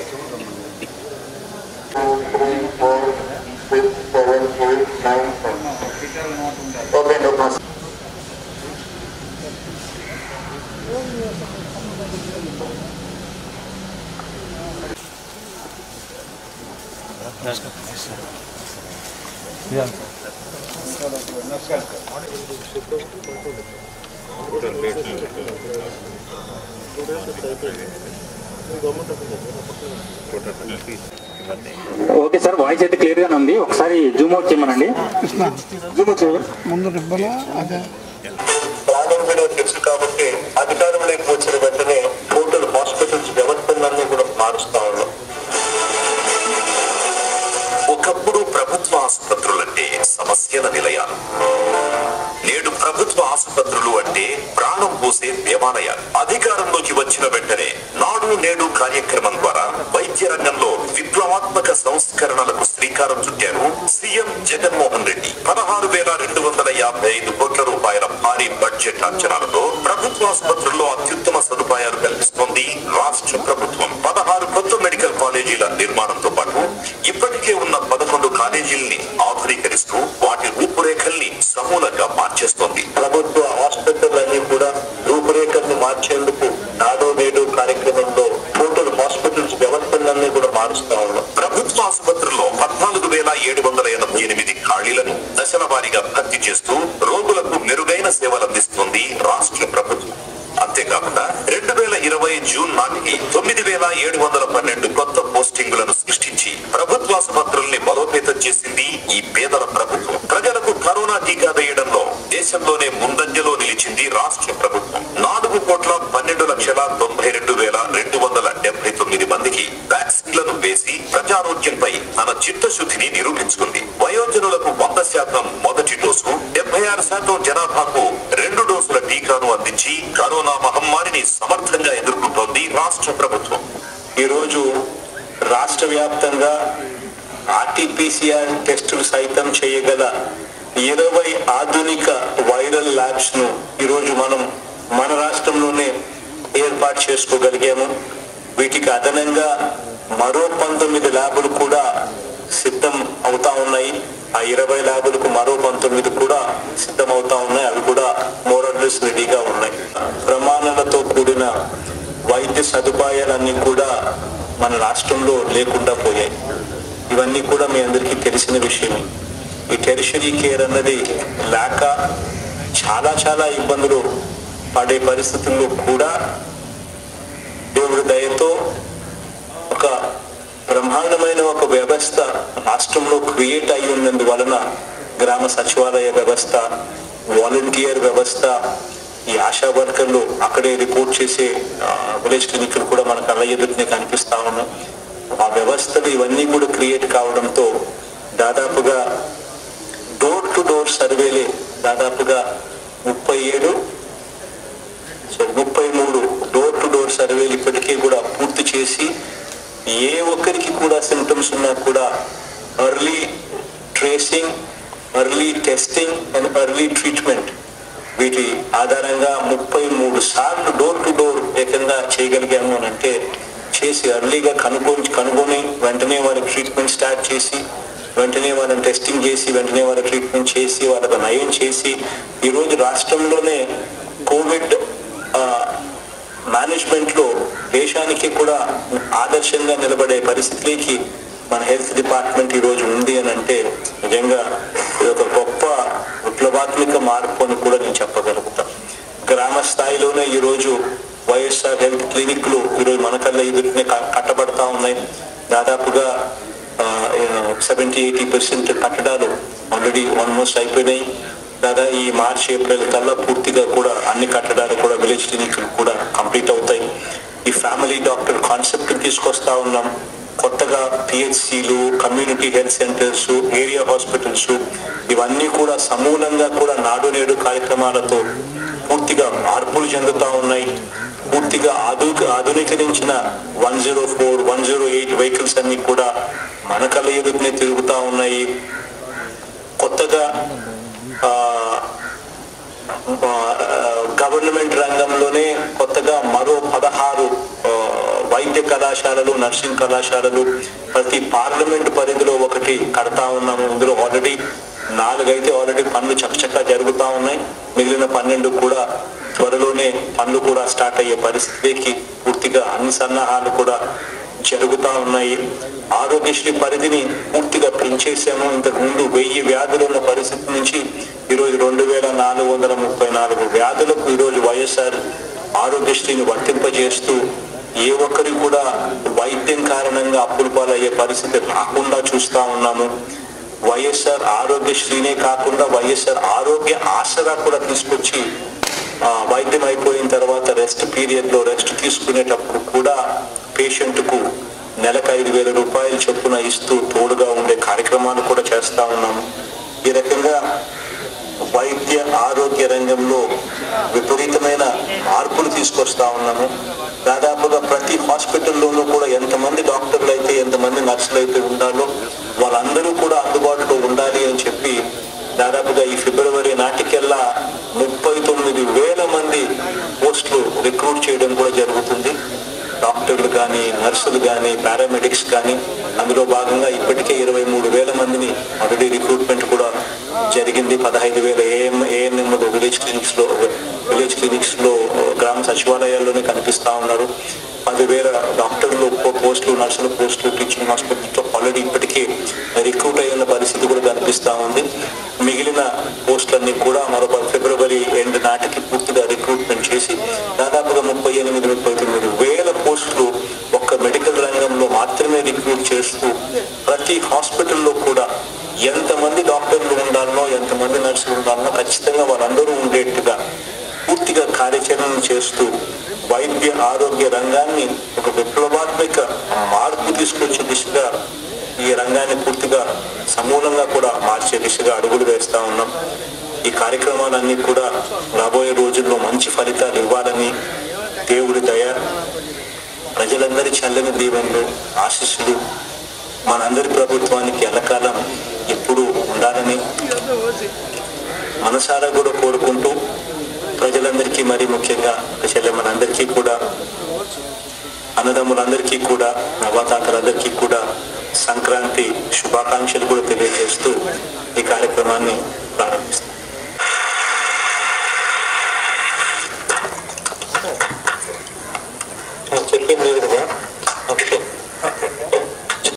okay no problem okay sir voice అయితే clear గానే ఉంది ఒకసారి జూమ్ అవుట్ చేయమనండి జూమ్ అవుట్ చేయాలి ముందు రిబ్బను అదే ప్లానింగ్ విలువ తెలుసు కాబట్టి అధికారంలోకి వచ్చిన వెంటనే టోటల్ హాస్పిటల్స్ వ్యవస్థలన్నీ కూడా మారుస్తా ఉన్నాం ఒకప్పుడు ప్రభుత్వ ఆసుపత్రులంటే సమస్యల నిలయాలు నేడు ప్రభుత్వ ఆసుపత్రులు అంటే ప్రాణం పోసే దేవాలయాలు అధికారంలోకి వచ్చిన వెంటనే నాడు నేడు కార్యక్రమం ద్వారా వైద్య రంగంలో విప్లవాత్మక సంస్కరణలకు శ్రీకారం చుట్టారు సీఎం జగన్మోహన్ రెడ్డి పదహారు వేల రెండు వందల యాభై ఐదు కోట్ల రూపాయల భారీ బడ్జెట్ అంచనాలతో ప్రభుత్వ ఆసుపత్రుల్లో అత్యుత్తమ సదుపాయాలు కల్పిస్తోంది రాష్ట్ర ప్రభుత్వం పదహారు కొత్త మెడికల్ కాలేజీల నిర్మాణంతో పాటు ఇప్పటికే ఉన్న పదకొండు కాలేజీల్ని ఆధునీకరిస్తూ వాటి రూపురేఖల్ని సమూలంగా మార్చేస్తోంది ప్రభుత్వ హాస్పిటల్ అన్ని కూడా రూపురేఖల్ని మార్చేందుకు నాడో నేడు కార్యక్రమంలో టోటల్ హాస్పిటల్స్ వ్యవస్థలన్నీ కూడా మారుస్తా ఉన్నాం ప్రభుత్వ ఆసుపత్రుల్లో పద్నాలుగు వేల ఏడు వందల ఎనభై ఎనిమిది ఖాళీలను దశల వారీగా భర్తీ చేస్తూ రోగులకు మెరుగైన సేవలు అందిస్తుంది రాష్ట్ర ప్రభుత్వం అంతేకాకుండా రెండు వేల ఇరవై జూన్ నాటికి తొమ్మిది వేల ఏడు వందల పన్నెండు కొత్త పోస్టింగులను సృష్టించి ప్రభుత్వ ఆసుపత్రుల్ని బలోపేతం చేసింది ఈ పేదల ప్రభుత్వం ప్రజలకు కరోనా టీకా వేయడంలో దేశంలోనే ముందంజలో నిలిచింది రాష్ట్ర ప్రభుత్వం నాలుగు కోట్ల పన్నెండు లక్షల తొంభై రెండు వేల రెండు వందల డెబ్బై తొమ్మిది మందికి వ్యాక్సిన్లను వేసి ప్రజారోగ్యంపై తన చిత్తశుద్ధిని నిరూపించుకుంది వయోజనులకు వంద శాతం మొదటి డోసు డెబ్బై ఆరు శాతం జనాభాకు రెండు డోసుల టీకాను అందించి కరోనా మహమ్మారిని సమర్థంగా ఎదుర్కొంటోంది రాష్ట్ర ప్రభుత్వం ఈ రోజు రాష్ట్ర వ్యాప్తంగా ఆర్టీపీసీఆర్ టెస్టులు సైతం చేయగల ఇరవై ఆధునిక వైరల్ ల్యాబ్స్ ను ఈరోజు మనం మన రాష్ట్రంలోనే ఏర్పాటు చేసుకోగలిగాము వీటికి అదనంగా మరో పంతొమ్మిది ల్యాబులు కూడా సిద్ధం అవుతా ఉన్నాయి ఆ ఇరవై ల్యాబులకు మరో పంతొమ్మిది కూడా సిద్ధం అవుతా ఉన్నాయి అవి కూడా మోరల్లెస్ రెడీగా ఉన్నాయి ప్రమాణాలతో కూడిన వైద్య సదుపాయాలన్నీ కూడా మన రాష్ట్రంలో లేకుండా పోయాయి ఇవన్నీ కూడా మీ అందరికీ తెలిసిన విషయమే ఈ టెరిషరీ కేర్ అన్నది లేక చాలా చాలా ఇబ్బందులు పడే పరిస్థితుల్లో కూడా దేవుడి దయతో ఒక బ్రహ్మాండమైన ఒక వ్యవస్థ రాష్ట్రంలో క్రియేట్ అయి ఉన్నందువలన గ్రామ సచివాలయ వ్యవస్థ వాలంటీర్ వ్యవస్థ ఈ ఆశా వర్కర్లు అక్కడే రిపోర్ట్ చేసే విలేజ్ క్లినిక్లు కూడా మన కళ్ళ ఎదుటినే కనిపిస్తా ఉన్నాం ఆ వ్యవస్థలు ఇవన్నీ కూడా క్రియేట్ కావడంతో దాదాపుగా డోర్ టు డోర్ సర్వేలే దాదాపుగా ముప్పై ఏడు సో ముప్పై మూడు డోర్ టు డోర్ సర్వేలు ఇప్పటికీ కూడా పూర్తి చేసి ఏ ఒక్కరికి కూడా సిమ్టమ్స్ ఉన్నా కూడా early tracing early testing and early treatment వీటి ఆధారంగా ముప్పై మూడు సార్లు డోర్ టు డోర్ ఏకంగా చేయగలిగాము అని అంటే చేసి ఎర్లీగా కనుగొని కనుగొని వెంటనే వారికి ట్రీట్మెంట్ స్టార్ట్ చేసి వెంటనే వాళ్ళని టెస్టింగ్ చేసి వెంటనే వాళ్ళ ట్రీట్మెంట్ చేసి వాళ్ళకు నయం చేసి ఈరోజు రాష్ట్రంలోనే కోవిడ్ మేనేజ్మెంట్ లో దేశానికి కూడా ఆదర్శంగా నిలబడే పరిస్థితికి మన హెల్త్ డిపార్ట్మెంట్ ఈ రోజు ఉంది అని అంటే నిజంగా ఇది ఒక గొప్ప విప్లవాత్మక మార్పు అని కూడా నేను చెప్పగలుగుతాను గ్రామ స్థాయిలోనే ఈ రోజు వైఎస్ఆర్ హెల్త్ క్లినిక్లు ఈరోజు మన కళ్ళ ఎదుటినే క- కట్టబడతా ఉన్నాయి దాదాపుగా సెవెంటీ ఎయిటీ పర్సెంట్ కట్టడాలు ఆల్రెడీ ఆల్మోస్ట్ అయిపోయినాయి దాదాపు ఈ మార్చ్ ఏప్రిల్ కల్లా పూర్తిగా కూడా అన్ని కట్టడాలు కూడా విలేజ్ క్లినిక్లు కూడా కంప్లీట్ అవుతాయి ఈ ఫ్యామిలీ డాక్టర్ కాన్సెప్ట్ తీసుకొస్తా ఉన్నాం కొత్తగా పిహెచ్సిలు community health centres area hospitals ఇవన్నీ కూడా సమూలంగా కూడా నాడు నేడు కార్యక్రమాలతో పూర్తిగా మార్పులు చెందుతా ఉన్నాయి పూర్తిగా ఆధునిక ఆధునీకరించిన one zero four one zero eight vehicles అన్ని కూడా మన కళ్ళ ఎదుటినే తిరుగుతా ఉన్నాయి కొత్తగా ఆ, ఆ, గవర్నమెంట్ రంగంలోనే కొత్తగా మరో పదహారు ఆ, వైద్య వైద్య కళాశాలలు నర్సింగ్ కళాశాలలు ప్రతి పార్లమెంట్ పరిధిలో ఒకటి కడతా ఉన్నాము ఇందులో ఆల్రెడీ నాలుగైతే ఆల్రెడీ పనులు చకచకా జరుగుతా ఉన్నాయి మిగిలిన పన్నెండు కూడా త్వరలోనే పనులు కూడా స్టార్ట్ అయ్యే పరిస్థితికి పూర్తిగా అన్ని సన్నాహాలు కూడా జరుగుతా ఉన్నాయి ఆరోగ్యశ్రీ పరిధిని పూర్తిగా పెంచేసాము ఇంతకు ముందు వెయ్యి వ్యాధులు ఉన్న పరిస్థితి నుంచి ఈరోజు రెండు వేల నాలుగు వందల ముప్పై నాలుగు వ్యాధులకు ఈరోజు వైఎస్ఆర్ ఆరోగ్యశ్రీని వర్తింపజేస్తూ ఏ ఒక్కరి కూడా వైద్యం కారణంగా అప్పుల పాలయ్యే పరిస్థితి రాకుండా చూస్తా ఉన్నాము వైఎస్ఆర్ ఆరోగ్యశ్రీనే కాకుండా వైఎస్ఆర్ ఆరోగ్య ఆసరా కూడా తీసుకొచ్చి ఆ, వైద్యం అయిపోయిన తర్వాత రెస్ట్ పీరియడ్ లో రెస్ట్ తీసుకునేటప్పుడు కూడా పేషెంట్ కు నెలకు ఐదు వేల రూపాయలు చొప్పున ఇస్తూ తోడుగా ఉండే కార్యక్రమాలు కూడా చేస్తా ఉన్నాము ఈ రకంగా వైద్య ఆరోగ్య రంగంలో విపరీతమైన మార్పులు తీసుకొస్తా ఉన్నాము దాదాపుగా ప్రతి హాస్పిటల్లోనూ కూడా ఎంతమంది డాక్టర్లు అయితే ఎంతమంది నర్సులు అయితే ఉండాలో వాళ్ళందరూ కూడా అందుబాటులో ఉండాలి అని చెప్పి దాదాపుగా ఈ ఫిబ్రవరి నాటికెల్లా ముప్పై తొమ్మిది వేల మంది పోస్టులు రిక్రూట్ చేయడం కూడా జరుగుతుంది డాక్టర్లు కానీ నర్సులు కానీ పారామెడిక్స్ కానీ అందులో భాగంగా ఇప్పటికే ఇరవై మూడు వేల మందిని ఆల్రెడీ రిక్రూట్మెంట్ కూడా జరిగింది పదహైదు వేల ఏఎం ఏఎన్ఎం విలేజ్ క్లినిక్స్ లో విలేజ్ క్లినిక్స్ లో గ్రామ సచివాలయాల్లోనే కనిపిస్తా ఉన్నారు పదివేల డాక్టర్లు పో- పోస్టులు నర్సుల పోస్టులు టీచింగ్ హాస్పిటల్తో ఆల్రెడీ ఇప్పటికే రిక్రూట్ అయిన పరిస్థితి కూడా కనిపిస్తా ఉంది మిగిలిన పోస్టులన్నీ కూడా మరొక ఫిబ్రవరి ఎండ్ నాటికి పూర్తిగా రిక్రూట్మెంట్ చేసి దాదాపుగా ముప్పై ఎనిమిది ముప్పై తొమ్మిది వేల పోస్టులు ఒక్క మెడికల్ రంగంలో మాత్రమే రిక్రూట్ చేస్తూ ప్రతి హాస్పిటల్లో కూడా ఎంతమంది డాక్టర్లు ఉండాలనో ఎంతమంది నర్సులు ఉండాలనో ఖచ్చితంగా వాళ్ళందరూ ఉండేట్టుగా పూర్తిగా కార్యాచరణ చేస్తూ వైద్య ఆరోగ్య రంగాన్ని ఒక విప్లవాత్మక మార్పు తీసుకొచ్చే దిశగా ఈ రంగాన్ని పూర్తిగా సమూలంగా కూడా మార్చే దిశగా అడుగులు వేస్తా ఉన్నాం ఈ కార్యక్రమాలన్నీ కూడా రాబోయే రోజుల్లో మంచి ఫలితాలు ఇవ్వాలని దేవుడి దయ ప్రజలందరి చల్లని దీవెనలు ఆశీస్సులు మనందరి ప్రభుత్వానికి ఎల్లకాలం ఎప్పుడూ ఉండాలని మనసారా కూడా కోరుకుంటూ ప్రజలందరికీ మరి ముఖ్యంగా చెల్లె మనందరికీ కూడా అన్నదమ్ములందరికీ కూడా నవాతాతలందరికీ కూడా సంక్రాంతి శుభాకాంక్షలు కూడా తెలియజేస్తూ ఈ కార్యక్రమాన్ని ప్రారంభిస్తాం